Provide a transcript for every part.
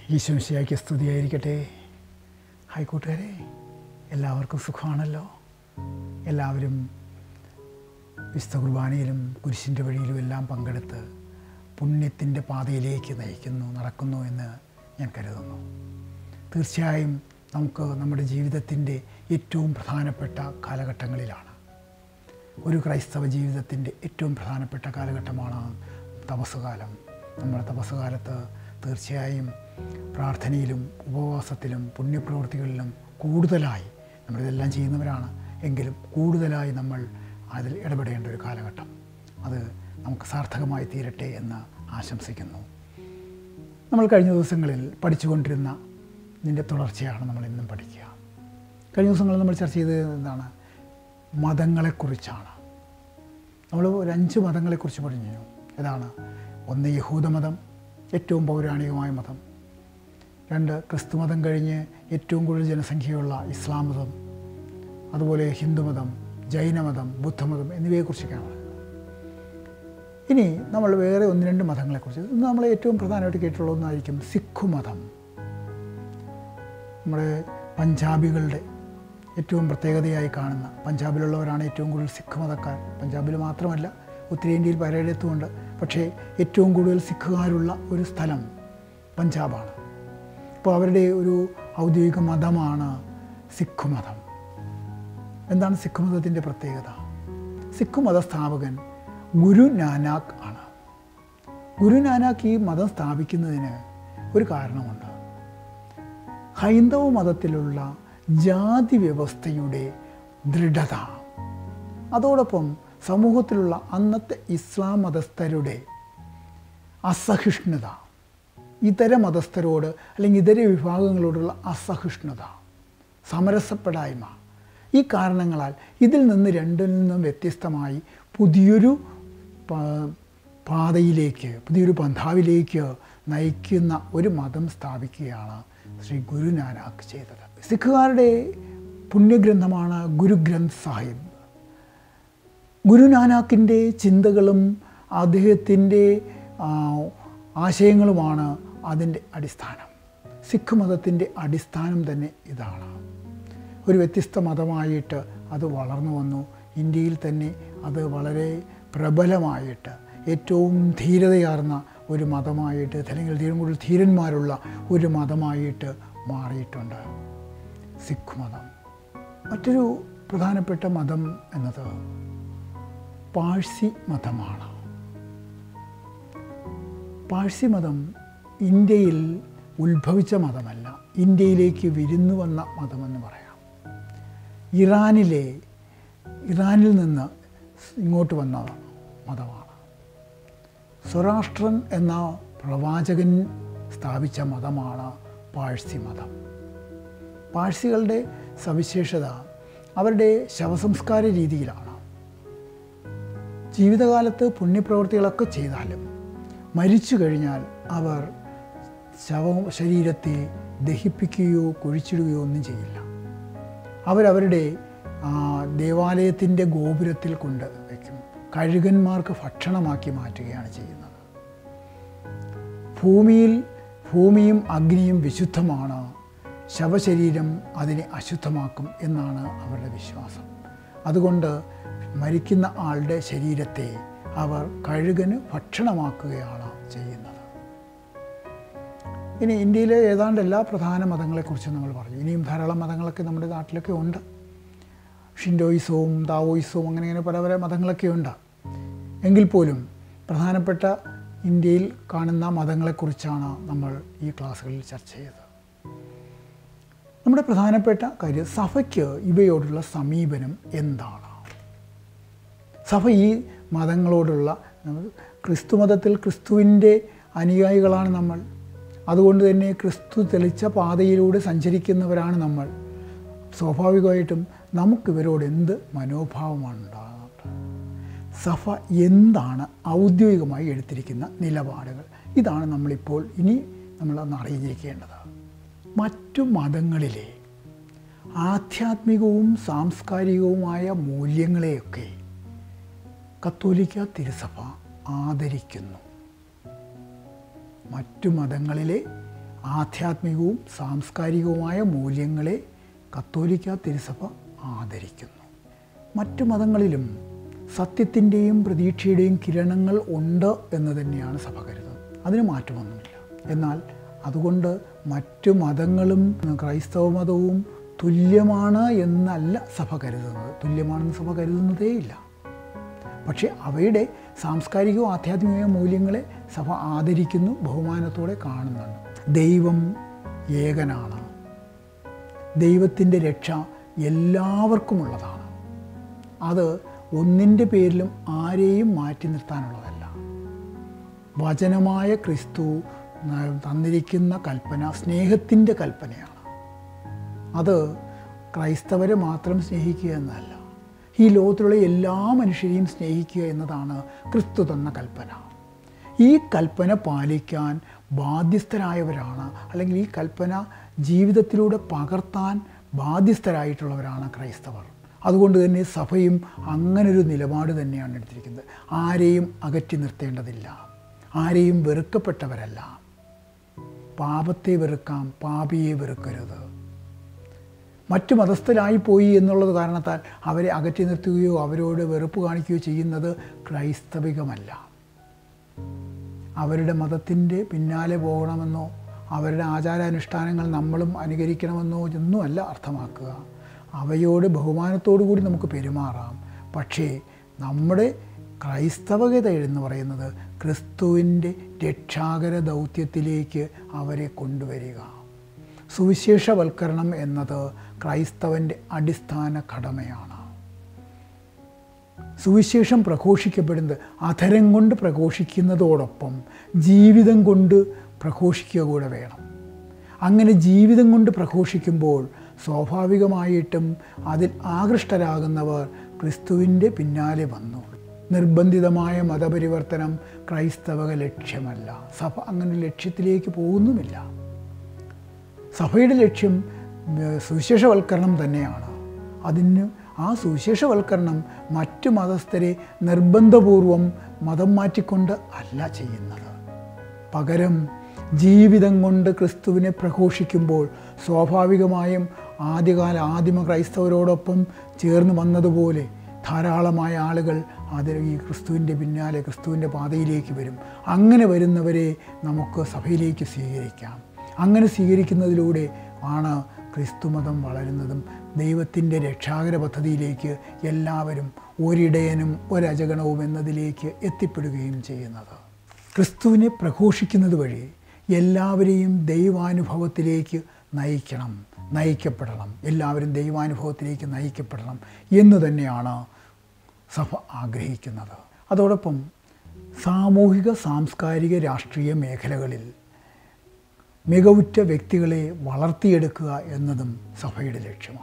ഈശോമിശിയാക്കി സ്തുതിയായിരിക്കട്ടെ ഹായ് കൂട്ടുകാരെ എല്ലാവർക്കും സുഖമാണല്ലോ എല്ലാവരും വിശുദ്ധ കുർബാനയിലും കുരിശിൻ്റെ വഴിയിലും എല്ലാം പങ്കെടുത്ത് പുണ്യത്തിൻ്റെ പാതയിലേക്ക് നയിക്കുന്നു നടക്കുന്നു എന്ന് ഞാൻ കരുതുന്നു തീർച്ചയായും നമുക്ക് നമ്മുടെ ജീവിതത്തിൻ്റെ ഏറ്റവും പ്രധാനപ്പെട്ട കാലഘട്ടങ്ങളിലാണ് ഒരു ക്രൈസ്തവ ജീവിതത്തിൻ്റെ ഏറ്റവും പ്രധാനപ്പെട്ട കാലഘട്ടമാണ് തപസ്സുകാലം നമ്മുടെ തപസ്സുകാലത്ത് തീർച്ചയായും പ്രാർത്ഥനയിലും ഉപവാസത്തിലും പുണ്യപ്രവൃത്തികളിലും കൂടുതലായി നമ്മളിതെല്ലാം ചെയ്യുന്നവരാണ് എങ്കിലും കൂടുതലായി നമ്മൾ അതിൽ ഇടപെടേണ്ട ഒരു കാലഘട്ടം അത് നമുക്ക് സാർത്ഥകമായി തീരട്ടെ എന്ന് ആശംസിക്കുന്നു നമ്മൾ കഴിഞ്ഞ ദിവസങ്ങളിൽ പഠിച്ചുകൊണ്ടിരുന്ന ഇതിൻ്റെ തുടർച്ചയാണ് നമ്മൾ ഇന്നും പഠിക്കുക കഴിഞ്ഞ ദിവസങ്ങളിൽ നമ്മൾ ചർച്ച ചെയ്തത് എന്താണ് മതങ്ങളെക്കുറിച്ചാണ് നമ്മൾ ഒരു അഞ്ച് മതങ്ങളെക്കുറിച്ച് പറഞ്ഞു ഏതാണ് ഒന്ന് യഹൂദമതം ഏറ്റവും പൗരാണികമായ മതം രണ്ട് ക്രിസ്തുമതം കഴിഞ്ഞ് ഏറ്റവും കൂടുതൽ ജനസംഖ്യയുള്ള ഇസ്ലാം മതം അതുപോലെ ഹിന്ദുമതം ജൈനമതം ബുദ്ധമതം എന്നിവയെക്കുറിച്ചൊക്കെയാണ് ഇനി നമ്മൾ വേറെ ഒന്ന് രണ്ട് മതങ്ങളെക്കുറിച്ച് ഇന്ന് നമ്മൾ ഏറ്റവും പ്രധാനമായിട്ട് കേട്ടിട്ടുള്ള ഒന്നായിരിക്കും സിഖ് മതം നമ്മുടെ പഞ്ചാബികളുടെ ഏറ്റവും പ്രത്യേകതയായി കാണുന്ന പഞ്ചാബിലുള്ളവരാണ് ഏറ്റവും കൂടുതൽ സിഖ് മതക്കാർ പഞ്ചാബിൽ മാത്രമല്ല ഉത്തരേന്ത്യയിൽ പലയിടത്തുമുണ്ട് പക്ഷേ ഏറ്റവും കൂടുതൽ സിഖുകാരുള്ള ഒരു സ്ഥലം പഞ്ചാബാണ് അപ്പോൾ അവരുടെ ഒരു ഔദ്യോഗിക മതമാണ് സിഖ് മതം എന്താണ് സിഖ് മതത്തിൻ്റെ പ്രത്യേകത സിഖ് മത സ്ഥാപകൻ ഗുരു നാനാക്ക് ആണ് ഗുരു നാനാക്ക് ഈ മതം സ്ഥാപിക്കുന്നതിന് ഒരു കാരണമുണ്ട് ഹൈന്ദവ മതത്തിലുള്ള ജാതി വ്യവസ്ഥയുടെ ദൃഢത അതോടൊപ്പം സമൂഹത്തിലുള്ള അന്നത്തെ ഇസ്ലാം മതസ്ഥരുടെ അസഹിഷ്ണുത ഇതര മതസ്ഥരോട് അല്ലെങ്കിൽ ഇതര വിഭാഗങ്ങളോടുള്ള അസഹിഷ്ണുത സമരസപ്പെടായ്മ ഈ കാരണങ്ങളാൽ ഇതിൽ നിന്ന് രണ്ടിൽ നിന്നും വ്യത്യസ്തമായി പുതിയൊരു പാതയിലേക്ക് പുതിയൊരു പന്ഥാവിലേക്ക് നയിക്കുന്ന ഒരു മതം സ്ഥാപിക്കുകയാണ് ശ്രീ ഗുരുനാനാക്ക് ചെയ്തത് സിഖുകാരുടെ പുണ്യഗ്രന്ഥമാണ് ഗുരുഗ്രന്ഥ് സാഹിബ് ഗുരുനാനാക്കിൻ്റെ ചിന്തകളും അദ്ദേഹത്തിൻ്റെ ആശയങ്ങളുമാണ് അതിൻ്റെ അടിസ്ഥാനം സിഖ് മതത്തിൻ്റെ അടിസ്ഥാനം തന്നെ ഇതാണ് ഒരു വ്യത്യസ്ത മതമായിട്ട് അത് വളർന്നു വന്നു ഇന്ത്യയിൽ തന്നെ അത് വളരെ പ്രബലമായിട്ട് ഏറ്റവും ധീരതയാർന്ന ഒരു മതമായിട്ട് അല്ലെങ്കിൽ ഏറ്റവും കൂടുതൽ ധീരന്മാരുള്ള ഒരു മതമായിട്ട് മാറിയിട്ടുണ്ട് സിഖ് മതം മറ്റൊരു പ്രധാനപ്പെട്ട മതം എന്നത് പാഴ്സി മതമാണ് പാഴ്സി മതം ഇന്ത്യയിൽ ഉത്ഭവിച്ച മതമല്ല ഇന്ത്യയിലേക്ക് വിരുന്നു വന്ന മതമെന്ന് പറയാം ഇറാനിലെ ഇറാനിൽ നിന്ന് ഇങ്ങോട്ട് വന്ന മതമാണ് സ്വരാഷ്ട്രൻ എന്ന പ്രവാചകൻ സ്ഥാപിച്ച മതമാണ് പാഴ്സി മതം പാഴ്സികളുടെ സവിശേഷത അവരുടെ ശവസംസ്കാര രീതിയിലാണ് ജീവിതകാലത്ത് പുണ്യപ്രവൃത്തികളൊക്കെ ചെയ്താലും മരിച്ചു കഴിഞ്ഞാൽ അവർ ശവ ശരീരത്തെ ദഹിപ്പിക്കുകയോ കുഴിച്ചിടുകയോ ഒന്നും ചെയ്യില്ല അവരവരുടെ ദേവാലയത്തിൻ്റെ ഗോപുരത്തിൽ കൊണ്ട് വയ്ക്കും കഴുകന്മാർക്ക് ഭക്ഷണമാക്കി മാറ്റുകയാണ് ചെയ്യുന്നത് ഭൂമിയിൽ ഭൂമിയും അഗ്നിയും വിശുദ്ധമാണ് ശവശരീരം അതിനെ അശുദ്ധമാക്കും എന്നാണ് അവരുടെ വിശ്വാസം അതുകൊണ്ട് മരിക്കുന്ന ആളുടെ ശരീരത്തെ അവർ കഴുകന് ഭക്ഷണമാക്കുകയാണ് ചെയ്യുന്നത് ഇനി ഇന്ത്യയിലെ ഏതാണ്ട് എല്ലാ പ്രധാന മതങ്ങളെക്കുറിച്ചും നമ്മൾ പറഞ്ഞു ഇനിയും ധാരാളം മതങ്ങളൊക്കെ നമ്മുടെ നാട്ടിലൊക്കെ ഉണ്ട് ഷിൻഡോയിസവും താവോയിസവും അങ്ങനെ അങ്ങനെ പല പല മതങ്ങളൊക്കെ ഉണ്ട് എങ്കിൽ പോലും പ്രധാനപ്പെട്ട ഇന്ത്യയിൽ കാണുന്ന മതങ്ങളെക്കുറിച്ചാണ് നമ്മൾ ഈ ക്ലാസ്സുകളിൽ ചർച്ച ചെയ്തത് നമ്മുടെ പ്രധാനപ്പെട്ട കാര്യം സഭയ്ക്ക് ഇവയോടുള്ള സമീപനം എന്താണ് സഭ ഈ മതങ്ങളോടുള്ള ക്രിസ്തു മതത്തിൽ ക്രിസ്തുവിൻ്റെ അനുയായികളാണ് നമ്മൾ അതുകൊണ്ട് തന്നെ ക്രിസ്തു തെളിച്ച പാതയിലൂടെ സഞ്ചരിക്കുന്നവരാണ് നമ്മൾ സ്വാഭാവികമായിട്ടും നമുക്കിവരോട് എന്ത് മനോഭാവമാണ് ഉണ്ടാകുന്നത് സഭ എന്താണ് ഔദ്യോഗികമായി എടുത്തിരിക്കുന്ന നിലപാടുകൾ ഇതാണ് നമ്മളിപ്പോൾ ഇനി നമ്മളൊന്ന് അറിഞ്ഞിരിക്കേണ്ടത് മറ്റു മതങ്ങളിലെ ആധ്യാത്മികവും സാംസ്കാരികവുമായ മൂല്യങ്ങളെയൊക്കെ കത്തോലിക്ക തിരുസഭ ആദരിക്കുന്നു മറ്റു മതങ്ങളിലെ ആധ്യാത്മികവും സാംസ്കാരികവുമായ മൂല്യങ്ങളെ കത്തോലിക്ക തിരുസഭ ആദരിക്കുന്നു മറ്റു മതങ്ങളിലും സത്യത്തിൻ്റെയും പ്രതീക്ഷയുടെയും കിരണങ്ങൾ ഉണ്ട് എന്ന് തന്നെയാണ് സഭ കരുതുന്നത് അതിന് മാറ്റമൊന്നുമില്ല എന്നാൽ അതുകൊണ്ട് മറ്റു മതങ്ങളും ക്രൈസ്തവ മതവും തുല്യമാണ് എന്നല്ല സഭ കരുതുന്നത് തുല്യമാണെന്ന് സഭ കരുതുന്നതേയില്ല പക്ഷേ അവയുടെ സാംസ്കാരികവും ആധ്യാത്മികമായ മൂല്യങ്ങളെ സഭ ആദരിക്കുന്നു ബഹുമാനത്തോടെ കാണുന്നുണ്ട് ദൈവം ഏകനാണ് ദൈവത്തിൻ്റെ രക്ഷ എല്ലാവർക്കുമുള്ളതാണ് അത് ഒന്നിൻ്റെ പേരിലും ആരെയും മാറ്റി നിർത്താനുള്ളതല്ല വചനമായ ക്രിസ്തു ന- തന്നിരിക്കുന്ന കൽപ്പന സ്നേഹത്തിൻ്റെ കൽപ്പനയാണ് അത് ക്രൈസ്തവരെ മാത്രം സ്നേഹിക്കുക എന്നല്ല ഈ ലോകത്തിലുള്ള എല്ലാ മനുഷ്യരെയും സ്നേഹിക്കുക എന്നതാണ് ക്രിസ്തു തന്ന കൽപ്പന ഈ കൽപ്പന പാലിക്കാൻ ബാധ്യസ്ഥരായവരാണ് അല്ലെങ്കിൽ ഈ കൽപ്പന ജീവിതത്തിലൂടെ പകർത്താൻ ബാധ്യസ്ഥരായിട്ടുള്ളവരാണ് ക്രൈസ്തവർ അതുകൊണ്ട് തന്നെ സഭയും അങ്ങനൊരു നിലപാട് തന്നെയാണ് എടുത്തിരിക്കുന്നത് ആരെയും അകറ്റി നിർത്തേണ്ടതില്ല ആരെയും വെറുക്കപ്പെട്ടവരല്ല പാപത്തെ വെറുക്കാം പാപിയെ വെറുക്കരുത് മറ്റു മതസ്ഥരായി പോയി എന്നുള്ളത് കാരണത്താൽ അവരെ അകറ്റി നിർത്തുകയോ അവരോട് വെറുപ്പ് കാണിക്കുകയോ ചെയ്യുന്നത് ക്രൈസ്തവികമല്ല അവരുടെ മതത്തിൻ്റെ പിന്നാലെ പോകണമെന്നോ അവരുടെ ആചാരാനുഷ്ഠാനങ്ങൾ നമ്മളും അനുകരിക്കണമെന്നോ ഒന്നുമല്ല അർത്ഥമാക്കുക അവയോട് ബഹുമാനത്തോടു കൂടി നമുക്ക് പെരുമാറാം പക്ഷേ നമ്മുടെ ക്രൈസ്തവകത എന്ന് പറയുന്നത് ക്രിസ്തുവിൻ്റെ രക്ഷാകര ദൗത്യത്തിലേക്ക് അവരെ കൊണ്ടുവരിക സുവിശേഷവൽക്കരണം എന്നത് ക്രൈസ്തവൻ്റെ അടിസ്ഥാന കടമയാണ് സുവിശേഷം പ്രഘോഷിക്കപ്പെടുന്നത് അധരം കൊണ്ട് പ്രഘോഷിക്കുന്നതോടൊപ്പം ജീവിതം കൊണ്ട് പ്രഘോഷിക്കുക കൂടെ വേണം അങ്ങനെ ജീവിതം കൊണ്ട് പ്രഘോഷിക്കുമ്പോൾ സ്വാഭാവികമായിട്ടും അതിൽ ആകൃഷ്ടരാകുന്നവർ ക്രിസ്തുവിൻ്റെ പിന്നാലെ വന്നു നിർബന്ധിതമായ മതപരിവർത്തനം ക്രൈസ്തവക ലക്ഷ്യമല്ല സഭ അങ്ങനെ ലക്ഷ്യത്തിലേക്ക് പോകുന്നുമില്ല സഭയുടെ ലക്ഷ്യം ഏർ, സുവിശേഷവൽക്കരണം തന്നെയാണ് അതിന് ആ സുവിശേഷവൽക്കരണം മറ്റു മതസ്ഥരെ നിർബന്ധപൂർവം മതം മാറ്റിക്കൊണ്ട് അല്ല ചെയ്യുന്നത് പകരം ജീവിതം കൊണ്ട് ക്രിസ്തുവിനെ പ്രഘോഷിക്കുമ്പോൾ സ്വാഭാവികമായും ആദ്യകാല ആദിമ ക്രൈസ്തവരോടൊപ്പം ചേർന്ന് വന്നതുപോലെ ധാരാളമായ ആളുകൾ അതിൽ ഈ ക്രിസ്തുവിൻ്റെ പിന്നാലെ ക്രിസ്തുവിൻ്റെ പാതയിലേക്ക് വരും അങ്ങനെ വരുന്നവരെ നമുക്ക് സഭയിലേക്ക് സ്വീകരിക്കാം അങ്ങനെ സ്വീകരിക്കുന്നതിലൂടെ ആണ് ക്രിസ്തുമതം വളരുന്നതും ദൈവത്തിൻ്റെ രക്ഷാകര പദ്ധതിയിലേക്ക് എല്ലാവരും ഒരിടയനും ഒരജഗണവും എന്നതിലേക്ക് എത്തിപ്പെടുകയും ചെയ്യുന്നത് ക്രിസ്തുവിനെ പ്രഘോഷിക്കുന്നത് വഴി എല്ലാവരെയും ദൈവാനുഭവത്തിലേക്ക് നയിക്കണം നയിക്കപ്പെടണം എല്ലാവരും ദൈവാനുഭവത്തിലേക്ക് നയിക്കപ്പെടണം എന്ന് തന്നെയാണ് സഭ ആഗ്രഹിക്കുന്നത് അതോടൊപ്പം സാമൂഹിക സാംസ്കാരിക രാഷ്ട്രീയ മേഖലകളിൽ മികവുറ്റ വ്യക്തികളെ വളർത്തിയെടുക്കുക എന്നതും സഭയുടെ ലക്ഷ്യമാണ്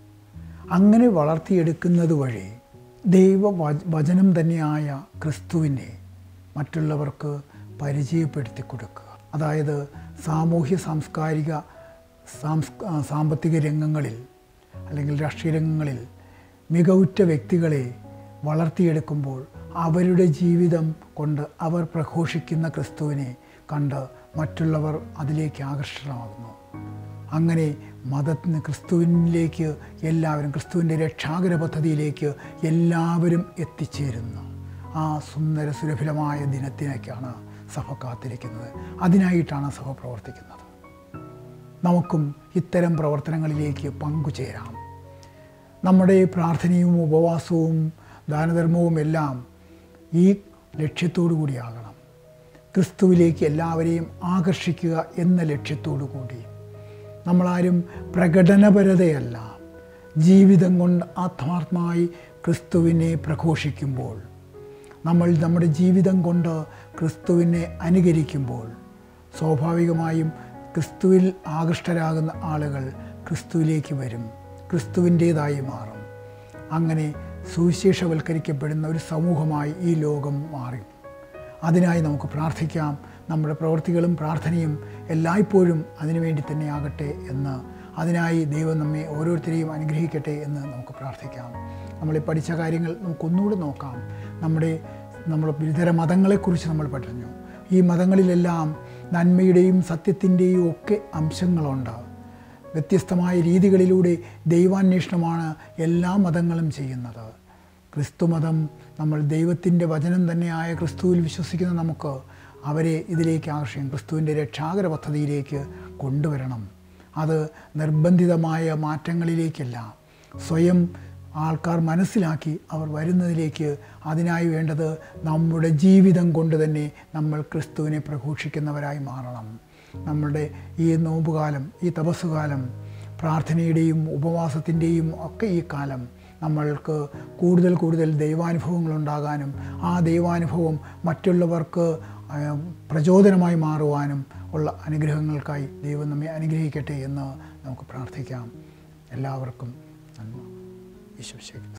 അങ്ങനെ വളർത്തിയെടുക്കുന്നത് വഴി ദൈവ വച- വചനം തന്നെയായ ക്രിസ്തുവിനെ മറ്റുള്ളവർക്ക് പരിചയപ്പെടുത്തി കൊടുക്കുക അതായത് സാമൂഹ്യ സാംസ്കാരിക സാംസ് സാമ്പത്തിക രംഗങ്ങളിൽ അല്ലെങ്കിൽ രാഷ്ട്രീയ രംഗങ്ങളിൽ മികവുറ്റ വ്യക്തികളെ വളർത്തിയെടുക്കുമ്പോൾ അവരുടെ ജീവിതം കൊണ്ട് അവർ പ്രഘോഷിക്കുന്ന ക്രിസ്തുവിനെ കണ്ട് മറ്റുള്ളവർ അതിലേക്ക് ആകർഷണമാകുന്നു അങ്ങനെ മതത്തിന് ക്രിസ്തുവിനിലേക്ക് എല്ലാവരും ക്രിസ്തുവിൻ്റെ രക്ഷാകര പദ്ധതിയിലേക്ക് എല്ലാവരും എത്തിച്ചേരുന്നു ആ സുന്ദര സുരഭിലമായ ദിനത്തിലേക്കാണ് സഭ കാത്തിരിക്കുന്നത് അതിനായിട്ടാണ് സഭ പ്രവർത്തിക്കുന്നത് നമുക്കും ഇത്തരം പ്രവർത്തനങ്ങളിലേക്ക് പങ്കുചേരാം നമ്മുടെ പ്രാർത്ഥനയും ഉപവാസവും ദാനധർമ്മവും എല്ലാം ഈ ലക്ഷ്യത്തോടു കൂടിയാകണം ക്രിസ്തുവിലേക്ക് എല്ലാവരെയും ആകർഷിക്കുക എന്ന ലക്ഷ്യത്തോടു കൂടി നമ്മളാരും പ്രകടനപരതയല്ല ജീവിതം കൊണ്ട് ആത്മാർത്ഥമായി ക്രിസ്തുവിനെ പ്രഘോഷിക്കുമ്പോൾ നമ്മൾ നമ്മുടെ ജീവിതം കൊണ്ട് ക്രിസ്തുവിനെ അനുകരിക്കുമ്പോൾ സ്വാഭാവികമായും ക്രിസ്തുവിൽ ആകൃഷ്ടരാകുന്ന ആളുകൾ ക്രിസ്തുവിലേക്ക് വരും ക്രിസ്തുവിൻ്റേതായി മാറും അങ്ങനെ സുവിശേഷവൽക്കരിക്കപ്പെടുന്ന ഒരു സമൂഹമായി ഈ ലോകം മാറി അതിനായി നമുക്ക് പ്രാർത്ഥിക്കാം നമ്മുടെ പ്രവൃത്തികളും പ്രാർത്ഥനയും എല്ലായ്പ്പോഴും അതിനുവേണ്ടി തന്നെ ആകട്ടെ എന്ന് അതിനായി ദൈവം നമ്മെ ഓരോരുത്തരെയും അനുഗ്രഹിക്കട്ടെ എന്ന് നമുക്ക് പ്രാർത്ഥിക്കാം നമ്മൾ ഈ പഠിച്ച കാര്യങ്ങൾ നമുക്കൊന്നുകൂടി നോക്കാം നമ്മുടെ നമ്മുടെ വിവിധ മതങ്ങളെക്കുറിച്ച് നമ്മൾ പഠിച്ചു ഈ മതങ്ങളിലെല്ലാം നന്മയുടെയും സത്യത്തിൻ്റെയും ഒക്കെ അംശങ്ങളുണ്ട് വ്യത്യസ്തമായ രീതികളിലൂടെ ദൈവാന്വേഷണമാണ് എല്ലാ മതങ്ങളും ചെയ്യുന്നത് ക്രിസ്തുമതം നമ്മൾ ദൈവത്തിൻ്റെ വചനം തന്നെയായ ക്രിസ്തുവിൽ വിശ്വസിക്കുന്ന നമുക്ക് അവരെ ഇതിലേക്ക് ആകർഷിക്കും ക്രിസ്തുവിൻ്റെ രക്ഷാകര പദ്ധതിയിലേക്ക് കൊണ്ടുവരണം അത് നിർബന്ധിതമായ മാറ്റങ്ങളിലേക്കല്ല സ്വയം ആൾക്കാർ മനസ്സിലാക്കി അവർ വരുന്നതിലേക്ക് അതിനായി വേണ്ടത് നമ്മുടെ ജീവിതം കൊണ്ട് തന്നെ നമ്മൾ ക്രിസ്തുവിനെ പ്രഘോഷിക്കുന്നവരായി മാറണം നമ്മളുടെ ഈ നോമ്പുകാലം ഈ തപസ്സുകാലം പ്രാർത്ഥനയുടെയും ഉപവാസത്തിൻ്റെയും ഒക്കെ ഈ കാലം നമ്മൾക്ക് കൂടുതൽ കൂടുതൽ ദൈവാനുഭവങ്ങൾ ഉണ്ടാകാനും ആ ദൈവാനുഭവം മറ്റുള്ളവർക്ക് ആ, പ്രചോദനമായി മാറുവാനും ഉള്ള അനുഗ്രഹങ്ങൾക്കായി ദൈവം നമ്മെ അനുഗ്രഹിക്കട്ടെ എന്ന് നമുക്ക് പ്രാർത്ഥിക്കാം എല്ലാവർക്കും നന്മ വിശ്വസിക്കും